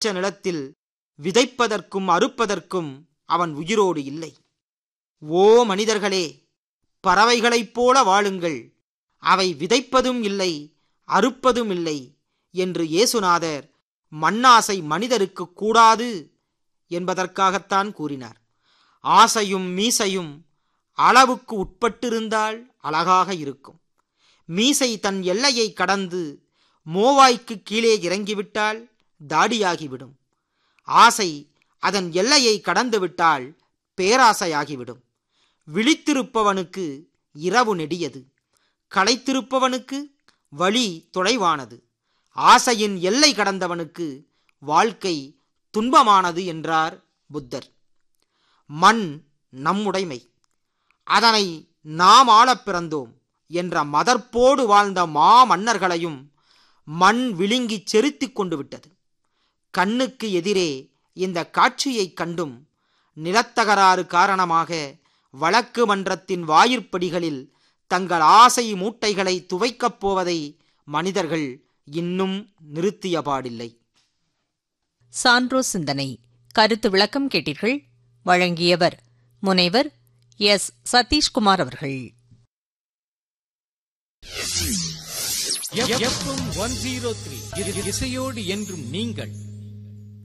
பச்சை நிலத்தில் விதைப்பதற்கும் அறுப்பதற்கும் அவன் உயிரோடு இல்லை ஓ மனிதர்களே பறவைகளைப் போல வாழுங்கள் அவை விதைப்பதும் இல்லை அறுப்பதும் இல்லை என்று இயேசுநாதர் மண்ணாசை மனிதருக்கு கூடாது என்பதற்காகத்தான் கூறினார் ஆசையும் மீசையும் அளவுக்கு உட்பட்டிருந்தால் அழகாக இருக்கும் மீசை தன் எல்லையை கடந்து மோவாய்க்கு கீழே இறங்கிவிட்டால் தாடியாகிவிடும் ஆசை அதன் எல்லையை கடந்துவிட்டால் பேராசையாகிவிடும் விழித்திருப்பவனுக்கு இரவு நெடியது களைத்திருப்பவனுக்கு வழி தொலைவானது ஆசையின் எல்லை கடந்தவனுக்கு வாழ்க்கை துன்பமானது என்றார் புத்தர் மண் நம்முடைமை அதனை நாம் ஆளப் பிறந்தோம் என்ற மதர்ப்போடு வாழ்ந்த மா மன்னர்களையும் மண் விழுங்கி செருத்திக் கொண்டு விட்டது கண்ணுக்கு எதிரே இந்த காட்சியைக் கண்டும் நிலத்தகராறு காரணமாக வழக்கு மன்றத்தின் வாயிற்படிகளில் தங்கள் ஆசை மூட்டைகளை துவைக்கப் போவதை மனிதர்கள் இன்னும் நிறுத்தியபாடில்லை சான்றோ சிந்தனை கருத்து விளக்கம் கேட்டீர்கள் வழங்கியவர் முனைவர் எஸ் சதீஷ்குமார் அவர்கள் எஃப்எம் ஒன் ஜீரோ த்ரீ இசையோடு என்றும் நீங்கள்